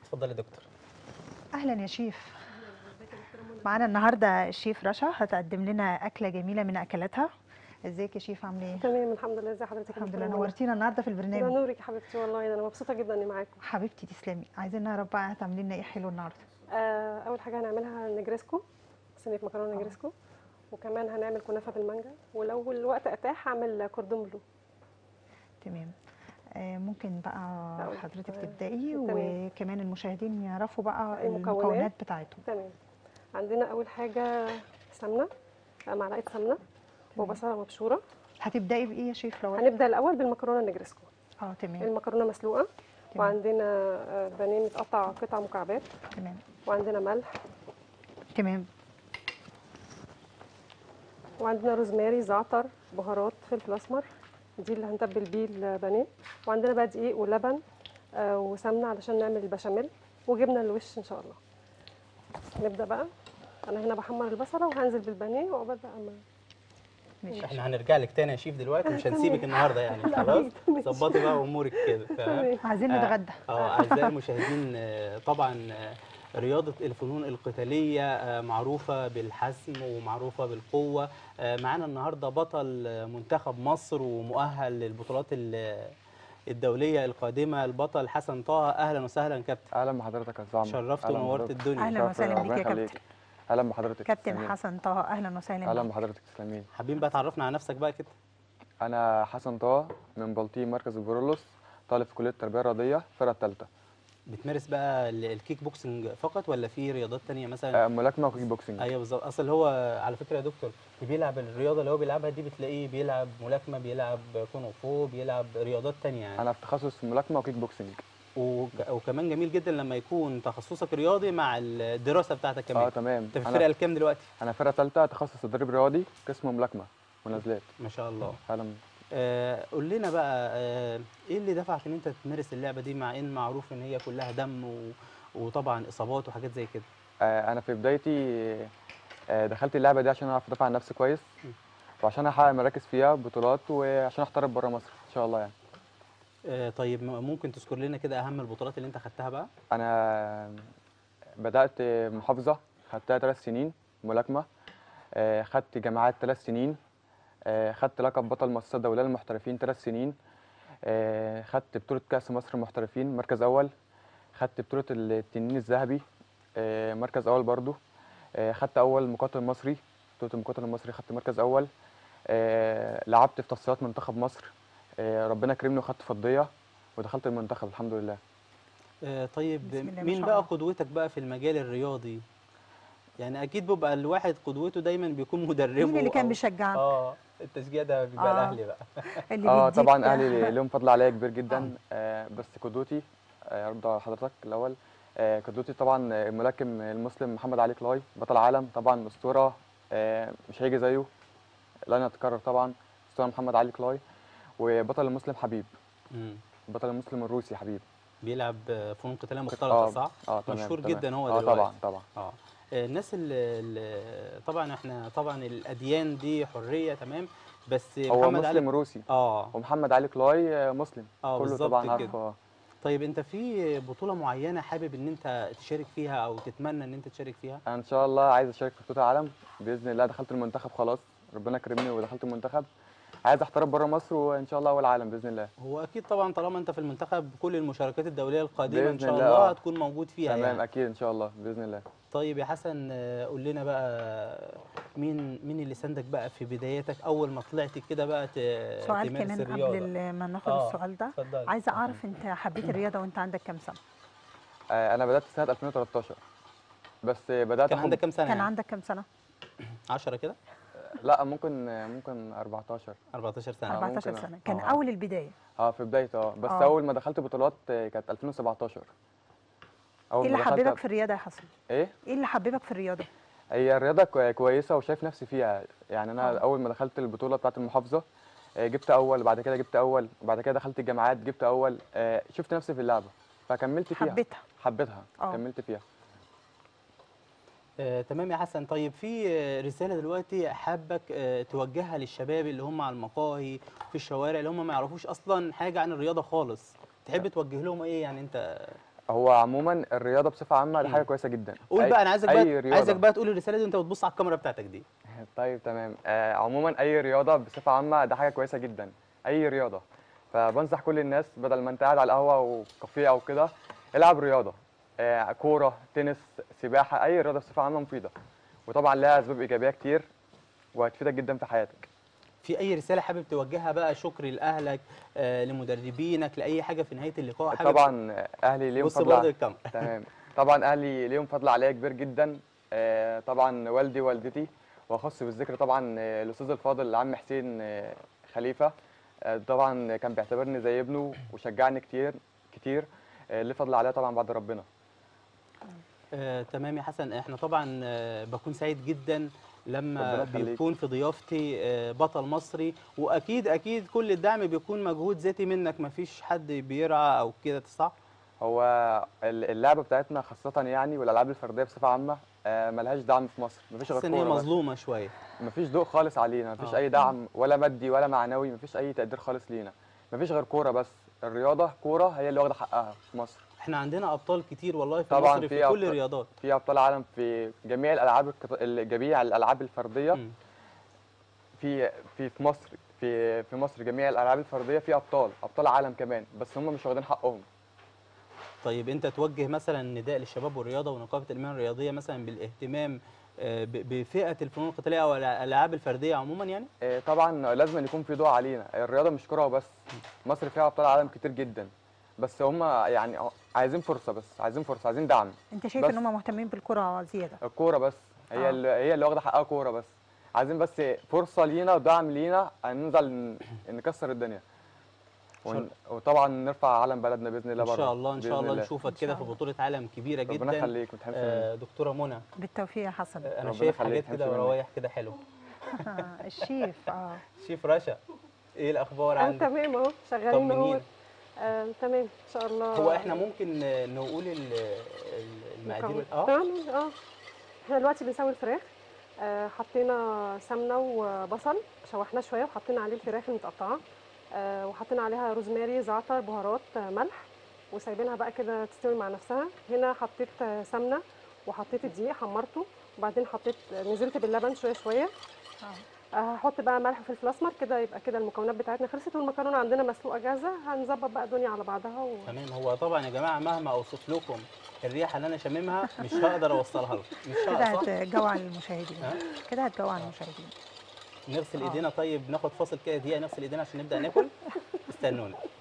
اتفضل يا دكتور اهلا يا شيف معانا النهارده الشيف رشا هتقدم لنا اكله جميله من اكلاتها ازيك يا شيف عامله ايه تمام الحمد لله ازي حضرتك يا الحمد دكتورة لله منى؟ نورتينا النهارده في ده البرنامج نورك يا حبيبتي والله انا مبسوطه جدا اني معاكم حبيبتي تسلمي عايزين نعرف بقى هتعملي لنا ايه حلو النهارده آه اول حاجه هنعملها نجريسكو صينيه مكرونه نجريسكو وكمان هنعمل كنافه بالمانجا ولو الوقت اتاح هعمل كوردون بلو تمام آه ممكن بقى أقول. حضرتك آه، تبدأي تمام. وكمان المشاهدين يعرفوا بقى المكونات. المكونات بتاعتهم تمام عندنا اول حاجه سمنه آه، معلقه سمنه وبصله مبشوره هتبدأي بإيه يا شيف لو هنبدا الاول بالمكرونه النجريسكو اه تمام المكرونه مسلوقه تمام. وعندنا آه، بانيه متقطع قطع مكعبات تمام وعندنا ملح تمام وعندنا روزماري زعتر بهارات فلفل اسمر دي اللي هنتبل بيه البانيه وعندنا بقى دقيق ولبن آه، وسمنه علشان نعمل البشاميل وجبنه الوش ان شاء الله نبدا بقى انا هنا بحمر البصله وهنزل بالبانيه وعقبال بقى ما ماشي احنا هنرجع لك تاني يا شيف دلوقتي مش تمام. هنسيبك النهارده يعني لا، خلاص ماشي. ظبطي بقى امورك كده تمام تمام. عايزين آه، نتغدى اه اعزائي المشاهدين آه، طبعا آه، رياضة الفنون القتالية آه، معروفة بالحسم ومعروفة بالقوة آه، معانا النهاردة بطل آه، منتخب مصر ومؤهل للبطولات ال- الدولية القادمة البطل حسن طه أهلا وسهلا كابتن اهلا بحضرتك يا استاذ عمرو شرفت أهلاً ونورت بحضرتك. الدنيا أهلاً شرف وسهلاً ربنا بيك يا يخليك. كابتن. اهلا بحضرتك كابتن تسلمين. حسن طه اهلا وسهلا اهلا بيك. بحضرتك تسلمين حابين بقى تعرفنا على نفسك بقى كده انا حسن طه من بلطيم مركز البرولوس طالب في كليه التربيه الرياضيه الفرقه الثالثه بتمارس بقى ال- الكيك بوكسنج فقط ولا في رياضات تانية مثلا ملاكمه وكيك بوكسنج ايوه بالظبط اصل هو على فكره يا دكتور اللي بيلعب الرياضه اللي هو بيلعبها دي بتلاقيه بيلعب ملاكمه بيلعب كونغ فو بيلعب رياضات تانية يعني انا في تخصص ملاكمه وكيك بوكسنج وك- وكمان جميل جدا لما يكون تخصصك رياضي مع الدراسه بتاعتك كمان اه تمام انت في انا الفرقه الكام دلوقتي انا فرقه ثالثه تخصص تدريب رياضي قسم ملاكمه ونزلات ما شاء الله اهلا آه قول لنا بقى آه ايه اللي دفعك ان انت تمارس اللعبه دي مع ان معروف ان هي كلها دم و... وطبعا اصابات وحاجات زي كده آه انا في بدايتي آه دخلت اللعبه دي عشان اعرف ادافع عن نفسي كويس وعشان احقق مراكز فيها بطولات وعشان احترف بره مصر ان شاء الله يعني آه طيب م- ممكن تذكر لنا كده اهم البطولات اللي انت خدتها بقى انا بدات محافظه خدتها ثلاث سنين ملاكمه آه، خدت جامعات ثلاث سنين آه، خدت لقب بطل مؤسسه دوليه للمحترفين ثلاث سنين آه، خدت بطوله كاس مصر المحترفين مركز اول خدت بطوله التنين الذهبي آه، مركز اول برضو آه، خدت اول مقاتل مصري بطوله المقاتل المصري خدت مركز اول آه، لعبت في تصفيات منتخب مصر آه، ربنا كرمني وخدت فضيه ودخلت المنتخب الحمد لله آه طيب بسم الله ما مين شاء بقى الله. قدوتك بقى في المجال الرياضي يعني اكيد بيبقى الواحد قدوته دايما بيكون مدربه مين اللي كان أو- بيشجعك اه التشجيع ده بيبقى آه. الاهلي بقى اللي اه بيديك طبعا اهلي لهم فضل عليا كبير جدا آه بس قدوتي آه، ارد على حضرتك الاول آه قدوتي طبعا الملاكم المسلم محمد علي كلاي بطل عالم طبعا اسطوره آه مش هيجي زيه لن يتكرر طبعا اسطوره محمد علي كلاي وبطل المسلم حبيب مم. بطل المسلم الروسي حبيب بيلعب آه، فنون قتاليه مختلطه اه صح؟ اه تمام مشهور تمام. جدا هو اه دلوقتي طبعا طبعا اه آه، الناس اللي, اللي طبعا احنا طبعا الاديان دي حريه تمام بس هو محمد مسلم علي روسي اه ومحمد علي كلاي آه، مسلم اه كله بالظبط طبعا كده. عارفه آه. طيب انت في بطوله معينه حابب ان انت تشارك فيها او تتمنى ان انت تشارك فيها؟ انا ان شاء الله عايز اشارك في بطوله العالم باذن الله دخلت المنتخب خلاص ربنا كرمني ودخلت المنتخب عايز احترف بره مصر وان شاء الله اول عالم باذن الله هو اكيد طبعا طالما انت في المنتخب كل المشاركات الدوليه القادمه ان بإذن شاء الله، الله آه. هتكون موجود فيها تمام يعني. اكيد ان شاء الله باذن الله طيب يا حسن آه، قول لنا بقى مين مين اللي ساندك بقى في بداياتك اول ما طلعت كده بقى ت- سؤال تمارس كمان الرياضه قبل ما ناخد آه، السؤال ده اتفضلي. عايزه اعرف انت حبيت الرياضه وانت عندك كام سنه آه، انا بدات سنه 2013 بس بدات كان آخد- عندك كام سنه؟ كان يعني؟ عندك كام سنه 10 كده؟ لا ممكن ممكن 14 14 سنه آه. 14 ممكن، سنه كان آه. اول البدايه اه في بدايته اه بس آه. اول ما دخلت بطولات آه، كانت 2017 اول ايه ما اللي دخلت حببك في الرياضه يا حسن ايه ايه اللي حببك في الرياضه هي الرياضه كوي- كويسه وشايف نفسي فيها يعني انا آه. اول ما دخلت البطوله بتاعه المحافظه آه، جبت اول بعد كده جبت اول وبعد كده دخلت الجامعات جبت اول آه، شفت نفسي في اللعبه فكملت فيها حبيتها حبيتها آه. كملت فيها آه، تمام يا حسن طيب في آه، رسالة دلوقتي حابك آه، توجهها للشباب اللي هم على المقاهي في الشوارع اللي هم ما يعرفوش أصلا حاجة عن الرياضة خالص تحب توجه لهم إيه يعني أنت هو عموما الرياضه بصفه عامه دي مم. حاجه كويسه جدا قول أي- بقى انا عايزك أي بقى رياضة. عايزك بقى تقول الرساله دي وانت بتبص على الكاميرا بتاعتك دي طيب تمام آه عموما اي رياضه بصفه عامه ده حاجه كويسه جدا اي رياضه فبنصح كل الناس بدل ما انت قاعد على القهوه وكافيه او كده العب رياضه آه كوره تنس سباحه اي رياضه بصفه عامه مفيده وطبعا لها اسباب ايجابيه كتير وهتفيدك جدا في حياتك في اي رساله حابب توجهها بقى شكر لاهلك آه لمدربينك لاي حاجه في نهايه اللقاء حابب طبعا اهلي ليهم بص فضل برضه ع- الكاميرا تمام طبعا اهلي ليهم فضل عليا كبير جدا آه، طبعا والدي ووالدتي واخص بالذكر طبعا آه، الاستاذ الفاضل العم حسين آه، خليفه آه، طبعا كان بيعتبرني زي ابنه وشجعني كتير كتير آه، ليه فضل عليا طبعا بعد ربنا آه، تمام يا حسن احنا طبعا آه، بكون سعيد جدا لما ربنا يخليك. بيكون في ضيافتي آه، بطل مصري واكيد اكيد كل الدعم بيكون مجهود ذاتي منك مفيش حد بيرعى او كده صح هو ال- اللعبه بتاعتنا خاصه يعني والالعاب الفرديه بصفه عامه آه، ملهاش دعم في مصر مفيش غير بس ان هي كوره بس. مظلومه شويه مفيش ضوء خالص علينا مفيش آه. اي دعم ولا مادي ولا معنوي مفيش اي تقدير خالص لينا مفيش غير كوره بس الرياضه كوره هي اللي واخده حقها في مصر احنا عندنا ابطال كتير والله في طبعاً مصر في, في كل أبطال. الرياضات في ابطال عالم في جميع الالعاب القط- ال- جميع الالعاب الفرديه مم. في في في مصر في في مصر جميع الالعاب الفرديه في ابطال ابطال عالم كمان بس هم مش واخدين حقهم طيب انت توجه مثلا نداء للشباب والرياضه ونقابه الامام الرياضيه مثلا بالاهتمام آه، ب- بفئه الفنون القتاليه او الالعاب الفرديه عموما يعني آه، طبعا لازم يكون في ضوء علينا الرياضه مش كره وبس مصر فيها ابطال عالم كتير جدا بس هم يعني عايزين فرصه بس عايزين فرصه عايزين دعم انت شايف بس. ان هم مهتمين بالكره زياده الكوره بس هي آه. اللي هي اللي واخده حقها كوره بس عايزين بس فرصه لينا ودعم لينا ننزل ن- نكسر الدنيا ون... وطبعا نرفع علم بلدنا باذن الله ان شاء بره. الله ان شاء بإذن الله نشوفك إن كده شاء في الله. بطوله عالم كبيره جدا ربنا يخليك ما تحرمش مني. آه، دكتوره منى بالتوفيق يا حسن آه، انا ربنا شايف يخليك، حاجات كده تحرمش مني. وروايح كده حلوه آه، الشيف اه شيف رشا ايه الاخبار انا عندك تمام اهو شغالين اهو طمنين آه، تمام ان شاء الله هو احنا ممكن آه، نقول ال- ال- المقادير مكون. اه تمام اه احنا دلوقتي بنسوي الفراخ آه، حطينا سمنه وبصل شوحناه شويه وحطينا عليه الفراخ المتقطعه آه، وحطينا عليها روزماري زعتر بهارات آه، ملح وسايبينها بقى كده تستوي مع نفسها هنا حطيت آه، سمنه وحطيت الدقيق حمرته وبعدين حطيت نزلت باللبن شويه شويه آه. آه، هحط بقى ملح وفلفل اسمر كده يبقى كده المكونات بتاعتنا خلصت والمكرونه عندنا مسلوقه جاهزه هنظبط بقى الدنيا على بعضها و... تمام هو طبعا يا جماعه مهما اوصف لكم الريحه اللي انا شاممها مش هقدر اوصلها لكم مش كده هقدر صح هتجوع المشاهدين ها؟ كده هتجوع المشاهدين نغسل آه. ايدينا طيب ناخد فاصل كده دقيقه نغسل ايدينا عشان نبدا ناكل استنونا